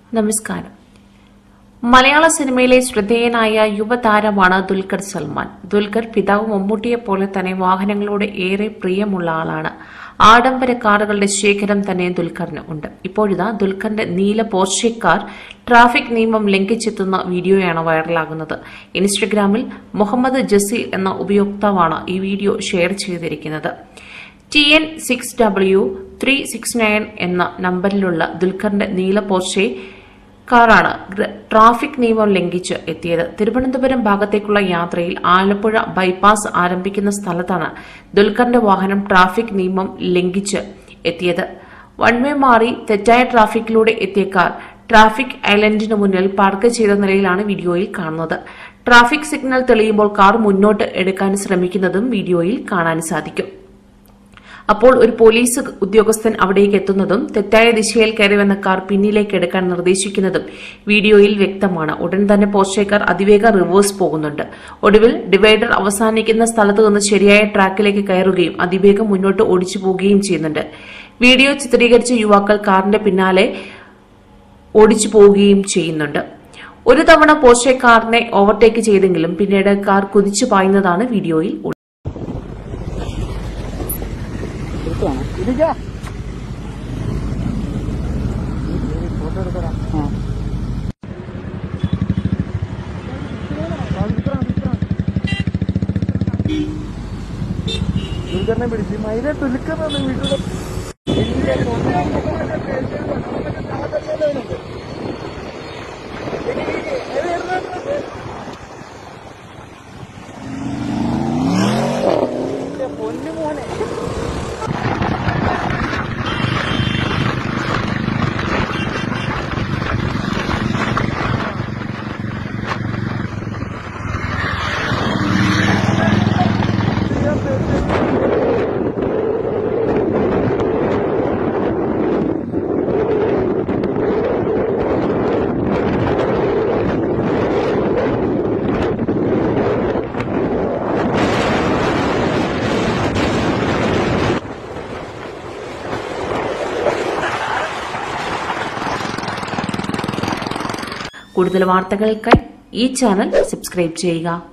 നമസ്കാരം മലയാള സിനിമയിലെ ശ്രദ്ധേയനായ യുവതാരമാണ് ദുൽഖർ സൽമാൻ ദുൽഖർ പിതാവ് മമ്മൂട്ടിയെ പോലെ തന്നെ വാഹനങ്ങളോട് ഏറെ പ്രിയമുള്ള ആളാണ് ആഡംബര കാറുകളുടെ ശേഖരം തന്നെ ദുൽഖറിന് ഉണ്ട് ഇപ്പോഴിതാ ദുൽഖറിന്റെ നീല പോർഷെ കാർ ട്രാഫിക് നിയമം ലംഘിച്ചെത്തുന്ന വീഡിയോയാണ് വൈറലാകുന്നത് ഇൻസ്റ്റഗ്രാമിൽ മുഹമ്മദ് ജസീൽ എന്ന ഉപയോക്താവാണ് ഈ വീഡിയോ ഷെയർ ചെയ്തിരിക്കുന്നത് T N six W three six nine എന്ന നമ്പറിലുള്ള ദുൽഖറിന്റെ നീല പോർഷെ കാറാണ് ഗ്ര- ട്രാഫിക് നിയമം ലംഘിച്ച് എത്തിയത് തിരുവനന്തപുരം ഭാഗത്തേക്കുള്ള യാത്രയിൽ ആലപ്പുഴ ബൈപ്പാസ് ആരംഭിക്കുന്ന സ്ഥലത്താണ് ദുൽഖറിന്റെ വാഹനം ട്രാഫിക് നിയമം ലംഘിച്ച് എത്തിയത് വൺ വേ മാറി തെറ്റായ ട്രാഫിക്കിലൂടെ എത്തിയ കാർ ട്രാഫിക് ഐലൻഡിന് മുന്നിൽ പാർക്ക് ചെയ്ത നിലയിലാണ് വീഡിയോയിൽ കാണുന്നത് ട്രാഫിക് സിഗ്നൽ തെളിയുമ്പോൾ കാർ മുന്നോട്ട് എടുക്കാൻ ശ്രമിക്കുന്നതും വീഡിയോയിൽ കാണാൻ സാധിക്കും അപ്പോൾ ഒരു പോലീസ് ഉദ്യോഗസ്ഥൻ അവിടേക്ക് എത്തുന്നതും തെറ്റായ ദിശയിൽ കയറി വന്ന കാർ പിന്നിലേക്ക് എടുക്കാൻ നിർദ്ദേശിക്കുന്നതും വീഡിയോയിൽ വ്യക്തമാണ് ഉടൻ തന്നെ പോർഷേക്കാർ അതിവേഗം റിവേഴ്സ് പോകുന്നുണ്ട് ഒടുവിൽ ഡിവൈഡർ അവസാനിക്കുന്ന സ്ഥലത്ത് നിന്ന് ശരിയായ ട്രാക്കിലേക്ക് കയറുകയും അതിവേഗം മുന്നോട്ട് ഓടിച്ചു പോവുകയും ചെയ്യുന്നുണ്ട് വീഡിയോ ചിത്രീകരിച്ച യുവാക്കൾ കാറിന്റെ പിന്നാലെ ഓടിച്ചു പോവുകയും ചെയ്യുന്നുണ്ട് ഒരു തവണ പോർഷെ കാറിനെ ഓവർടേക്ക് ചെയ്തെങ്കിലും പിന്നീട് കാർ കുതിച്ചു പായുന്നതാണ് വീഡിയോയിൽ ഉള്ളത്. എടുക്കുവാണോ ഇരിക്കാ ഫോട്ടോ എടുത്തരാം ആ ദുൽഖറിനെ പിടിച്ച് മൈര തുലുക്കുന്ന വീട്ടിൽ പൊന്നു മോനെ കൂടുതൽ വാർത്തകൾക്കായി ഈ ചാനൽ സബ്സ്ക്രൈബ് ചെയ്യുക